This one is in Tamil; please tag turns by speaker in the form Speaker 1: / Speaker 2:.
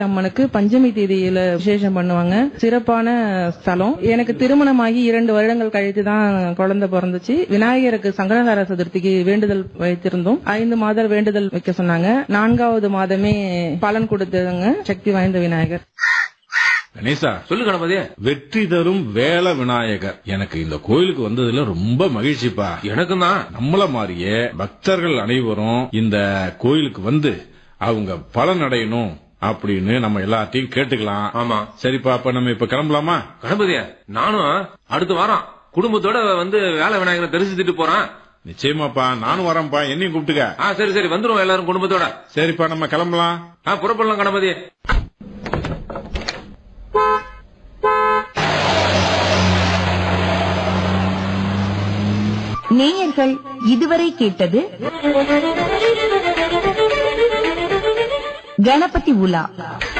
Speaker 1: அம்மனுக்கு பஞ்சமி தேதியில விசேஷம் பண்ணுவாங்க சிறப்பான ஸ்தலம் எனக்கு திருமணமாகி இரண்டு வருடங்கள் கழித்து தான் குழந்தை பிறந்துச்சு விநாயகருக்கு சங்கடகார சதுர்த்திக்கு வேண்டுதல் வைத்திருந்தோம் ஐந்து மாதம் வேண்டுதல் வைக்க சொன்னாங்க நான்காவது மாதமே பலன் கொடுத்ததுங்க சக்தி வாய்ந்த விநாயகர்
Speaker 2: கணேசா
Speaker 3: சொல்லு கணபதி
Speaker 2: வெற்றி தரும் வேல விநாயகர் எனக்கு இந்த கோயிலுக்கு வந்ததுல ரொம்ப மகிழ்ச்சிப்பா
Speaker 3: எனக்கும் தான்
Speaker 2: நம்மள மாதிரியே பக்தர்கள் அனைவரும் இந்த கோயிலுக்கு வந்து அவங்க பலன் அடையணும் அப்படின்னு நம்ம எல்லாத்தையும் கேட்டுக்கலாம்
Speaker 3: ஆமா
Speaker 2: சரிப்பா அப்ப நம்ம இப்ப கிளம்பலாமா
Speaker 3: கணபதி நானும் அடுத்த வாரம் குடும்பத்தோட வந்து வேலை விநாயகரை தரிசித்துட்டு போறேன்
Speaker 2: நிச்சயமாப்பா நானும் வரேன்ப்பா என்னையும் கூப்பிட்டுக்க
Speaker 3: ஆ சரி சரி வந்துருவோம் எல்லாரும் குடும்பத்தோட
Speaker 2: சரிப்பா நம்ம கிளம்பலாம்
Speaker 3: ஆ புறப்படலாம் கணபதி
Speaker 4: நேயர்கள் இதுவரை கேட்டது கணபதி உலா